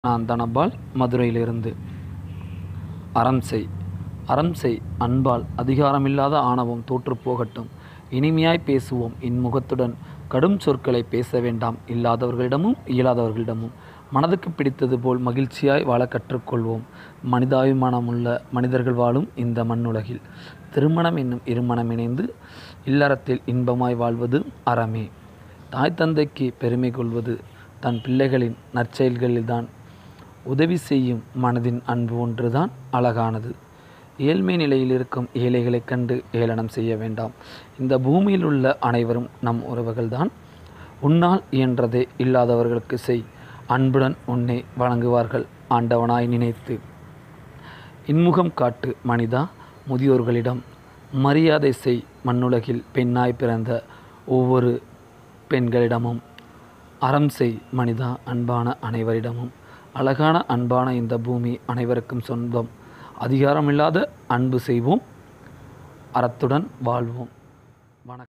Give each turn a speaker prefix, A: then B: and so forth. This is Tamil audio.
A: நான் தனபால் மதுரையிலிருந்து அறம் செய் அறம் செய் அன்பால் அதிகாரமில்லாத ஆணவம் தோற்றுப் போகட்டும் இனிமையாய் பேசுவோம் இன்முகத்துடன் கடும் சொற்களை பேச வேண்டாம் இல்லாதவர்களிடமும் இயலாதவர்களிடமும் மனதுக்கு பிடித்தது போல் மகிழ்ச்சியாய் வாழ கற்றுக்கொள்வோம் மனிதாபிமானமுள்ள மனிதர்கள் வாழும் இந்த மண்ணுலகில் திருமணம் என்னும் இருமணம் இணைந்து இல்லறத்தில் இன்பமாய் வாழ்வது அறமே தாய் தந்தைக்கு பெருமை கொள்வது தன் பிள்ளைகளின் நற்செயல்களில்தான் உதவி செய்யும் மனதின் அன்பு ஒன்றுதான் அழகானது ஏழ்மை நிலையில் இருக்கும் ஏழைகளைக் கண்டு ஏளனம் செய்ய வேண்டாம் இந்த பூமியில் உள்ள அனைவரும் நம் உறவுகள்தான் உன்னால் இயன்றதை இல்லாதவர்களுக்கு செய் அன்புடன் உன்னை வணங்குவார்கள் ஆண்டவனாய் நினைத்து இன்முகம் காட்டு மனிதா முதியோர்களிடம் மரியாதை செய் மண்ணுலகில் பெண்ணாய் பிறந்த ஒவ்வொரு பெண்களிடமும் அறம் செய் மனிதா அன்பான அனைவரிடமும் அழகான அன்பான இந்த பூமி அனைவருக்கும் சொந்தம் அதிகாரமில்லாத அன்பு செய்வோம் அறத்துடன் வாழ்வோம்